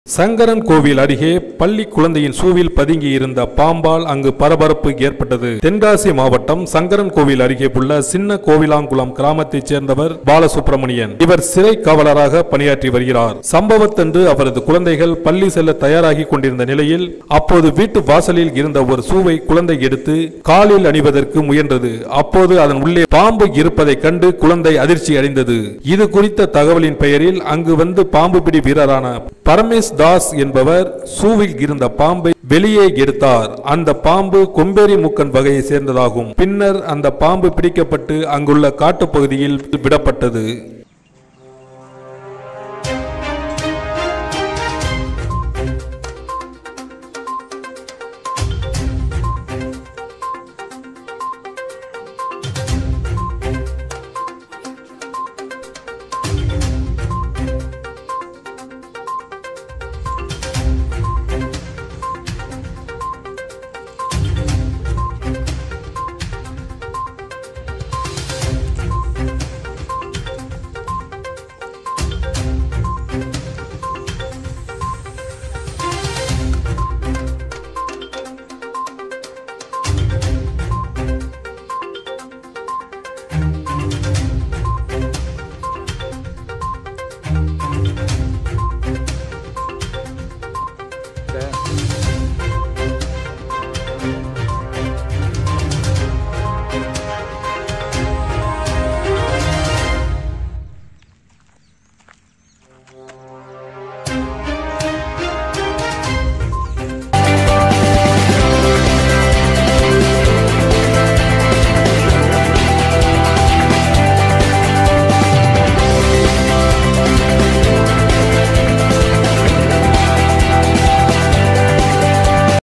சங்கரன் கோவில் அருகே பள்ளி குழந்தையின் சூவில் பதுங்கி இருந்த பாம்பால் அங்கு பரபரப்பு ஏற்பட்டது தென்காசி மாவட்டம் சங்கரன் கோவில் அருகே உள்ள சின்ன கோவிலாங்குளம் கிராமத்தைச் சேர்ந்தவர் பாலசுப்ரமணியன் இவர் சிறை காவலராக பணியாற்றி வருகிறார் சம்பவத்தன்று அவரது குழந்தைகள் பள்ளி செல்ல தயாராகி கொண்டிருந்த நிலையில் அப்போது வீட்டு வாசலில் இருந்த ஒரு சூவை குழந்தை எடுத்து காலில் அணிவதற்கு முயன்றது அப்போது அதன் உள்ளே பாம்பு இருப்பதைக் கண்டு குழந்தை அதிர்ச்சி அடைந்தது இது குறித்த தகவலின் பெயரில் அங்கு வந்து பாம்பு பிடி வீரரான பரமேஷ் தாஸ் என்பவர் சூவில் இருந்த பாம்பை வெளியே எடுத்தார் அந்த பாம்பு கொம்பேரி முக்கன் வகையை சேர்ந்ததாகும் பின்னர் அந்த பாம்பு பிடிக்கப்பட்டு அங்குள்ள காட்டுப்பகுதியில் விடப்பட்டது